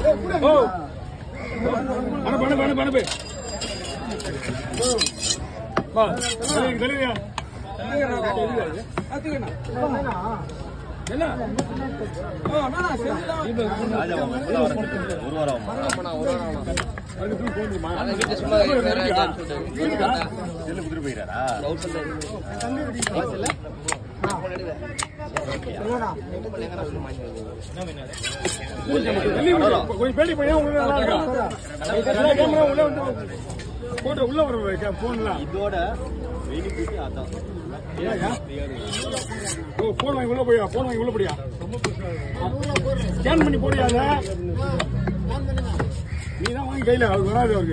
ஓ அனுப்பு அனுப்பு அனுப்பு அனுப்பு வா தெளிவு தெளிவியா என்ன அதுக்கு ஃபோன் பண்ணுமா செல்லு குதிரை போயிடாரா கொஞ்சம் பேடி பையன் உள்ள நல்லா இருக்கா எல்லா கேமரா உள்ள வந்து போட்டு உள்ள வர போன்லாம் இதோட வெயிலி போயிட்டு அதான் ஓ போன் வாங்கி உள்ள போயா போன் வாங்கி உள்ள போடியா ஸ்கேன் பண்ணி போடியா அத நீ தான் வாங்கி கையில அது வராது அவருக்கு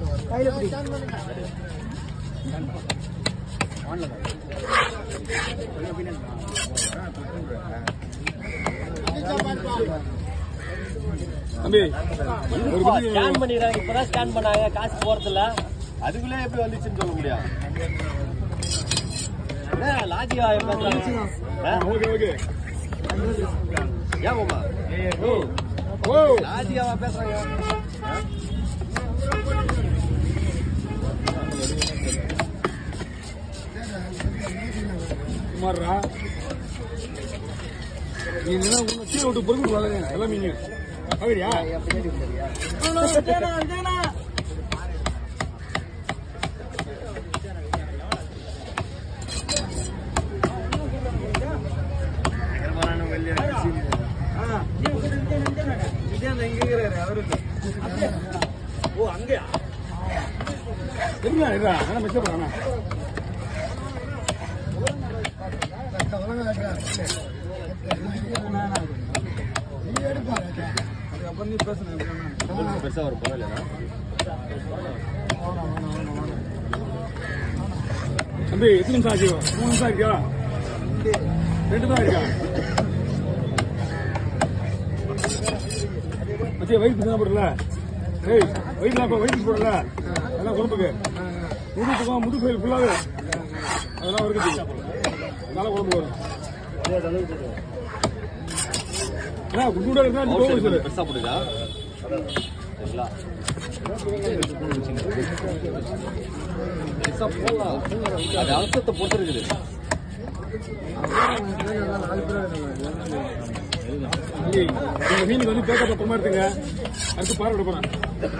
தம்பி ஒரு குட்டி ஸ்கேன் பண்ணிடுறாங்க இப்பதான் ஸ்கேன் பண்ணாங்க காசு போறதில்ல அதுக்குள்ளே எப்படி வந்துச்சுன்னு சொல்ல முடியாது என்ன லாஜிகா பேசுறாங்க ஆ, ஓகே ஓகே ஏன் மாமா ஓ ராஜிகாவா பேசுறாங்க குமாரா நீ என்ன உன்னை கீழே விட்டு பொறுக்க கூடாது எல்லாம் நீங்க பாக்குறியா தெரியுமா இருக்கா ஆனா மிச்சம் பண்ணா பெருசா ஒரு படம் இல்லையா தம்பி எத்தனை நிமிஷம் ஆச்சு மூணு நிமிஷம் இருக்கா ரெண்டு தான் இருக்கா மச்சியா வயிற்று தான் போடல ஏய் வயிற்றுலாம் இப்போ வயிற்று போடல அதெல்லாம் குழம்புக்கு முதுகுக்கும் முது கோயில் ஃபுல்லாகவே அதெல்லாம் இருக்குது நல்லா குழம்பு வரும் அண்ணா குண்டோட இருந்தா நீ கோவம் சொல்லு பெருசா போடுதா சரிங்களா பெருசா போடலாம் அது அழுத்தத்தை பொறுத்து இருக்குது ஏய், இந்த மீனுக்கு வந்து பேக்க பத்திரமா எடுத்துங்க அடுத்து பாறை விட போறேன்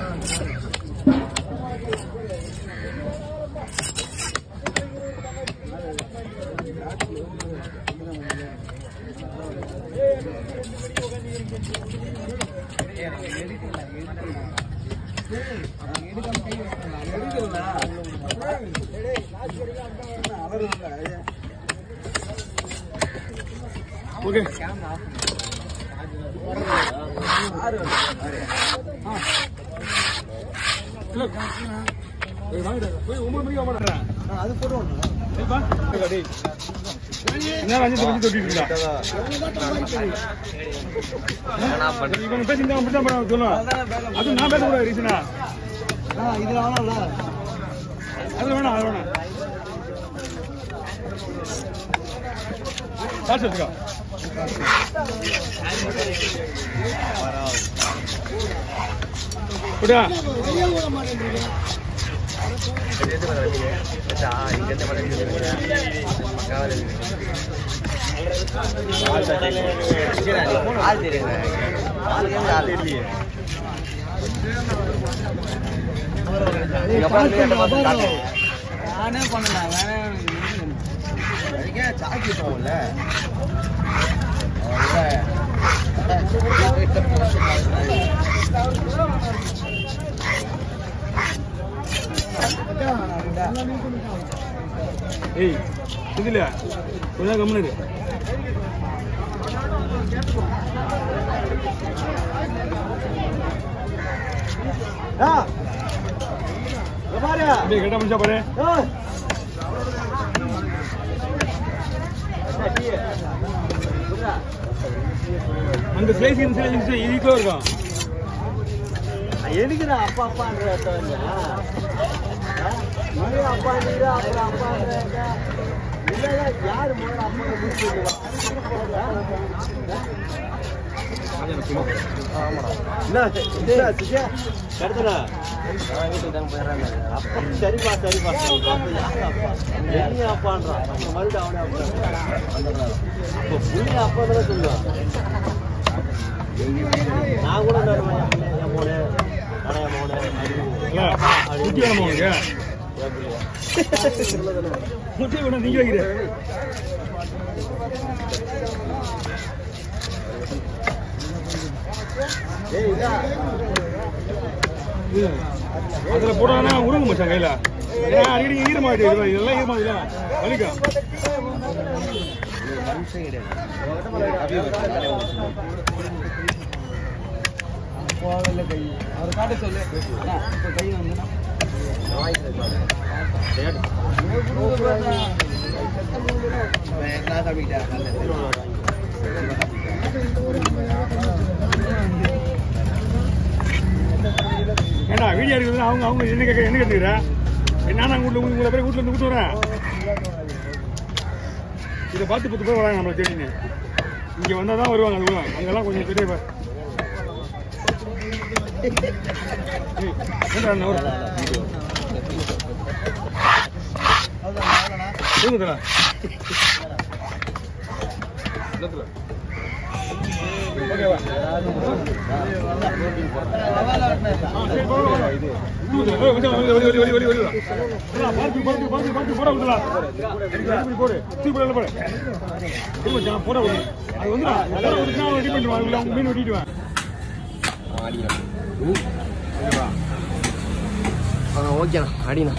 ஓகே இல்ல, ஏய், வாங்கடா. போய் ஒன்பது மணிக்கு வாங்கடா. சரிப்பா? டேய். என்ன அஞ்சு வச்சு தொட்டிட்டு இருந்தா இவன் பேசிட்டு அப்படிதான் பண்ண சொல்லுவான் அது நான் பேசக்கூடாது ரீசனா இது வேணாம்ல அது வேணாம் அது வேணாம் காசு எடுத்துக்கோ விடா ஆள் தெரியுங்க ஆள் ஆள் இல்லையே நானே பண்ணலாம் வேணா சாக்கி போகல ஏய் இதுல கொஞ்சம் கம்முனு இரு. அப்படியே கேட்டா முடிச்சா பாரு அந்த ஸ்லைஸ் இன்சூரன்ஸ் இதுக்கோ இருக்கும் எதுக்கு நான் அப்பா அப்பான்ற மணி அப்பான்றது அப்புறம் அப்பான்றாங்க இல்ல யாரு முதல்ல அப்பா முடிச்சு கருத்துடா அப்பா சரிப்பா சரிப்பா என்ன அப்பான்றான் மறுபடியும் அவனே அப்பா அப்போ புள்ளி அப்பா தானே சொல்லுவான் நான் கூட நடுவேன் என் பிள்ளை, என் மோனே ஆனா என் மோனே இல்ல குட்டி வேணுமா உனக்கு முட்டை வேணும் நீங்க வைக்கிற இது, அதுல போடானா உருங்க மச்சான் கையில ஏன்னா அடிக்கடி ஈரமாயிட்டு இதெல்லாம் ஈரமாயில வலிக்கும் ஏண்டா வீடியோ எடுக்கிறது அவங்க அவங்க என்ன கேட்க என்ன கேட்டுக்கிற நான் அங்கே வீட்டில் உங்களை பேர் வீட்டில் இருந்து கூட்டு வரேன் இதை பார்த்து பத்து பேர் வராங்க நம்மளை தேடின்னு இங்கே வந்தால் தான் வருவாங்க அதுவும் அங்கெல்லாம் கொஞ்சம் பெரிய ப- ஏய், ஏன்டா அண்ணா வர? தூங்குதுடா. இல்லத்துல. ஓகேவா? ஆ, சரி, போ, போ, போ. தூங்குதுடா. ஏய், கொஞ்சம் வெளிய, வெளிய, வெளிய, வெளிய, வெளிய. இல்ல, பார்த்து, பார்த்து, பார்த்து, பார்த்து, போடா விட்டுடா. இப்படி போடு. தூக்கி போடு, போடு. இல்ல, மச்சான், போடா விடு. அது வந்துடா. போடா விட்டுச்சுன்னா அவன் ready பண்ணிடுவான். இல்ல, அவங்க மீன் வெட்டிடுவேன். ஓகேண்ணா அடிண்ணா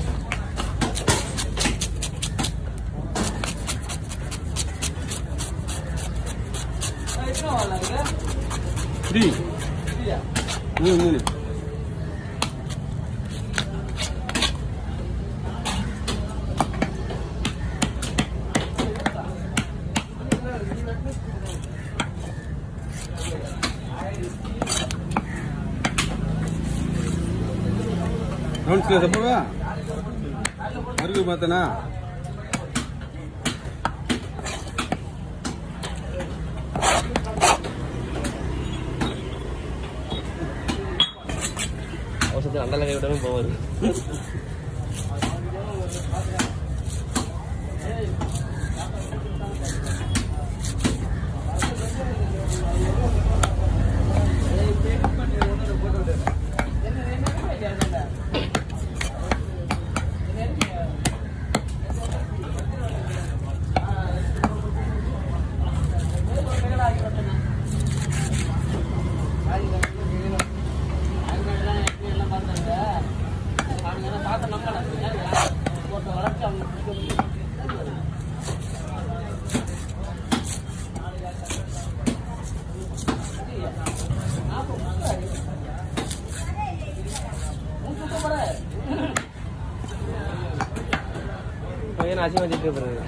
டேய். மீன், மீன். கவனிச்சுக்க சப்பவா மறுக்கு பார்த்தனா அவசரத்தில் அண்டல கை விட்டாலும் போவாது பையன் அசிங்க வச்சுட்டு பிறகு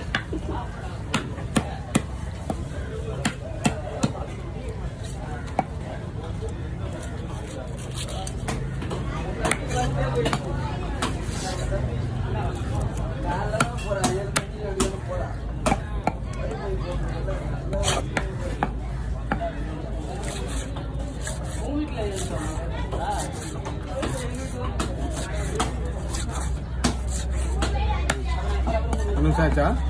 ஒன்றும் சாச்சா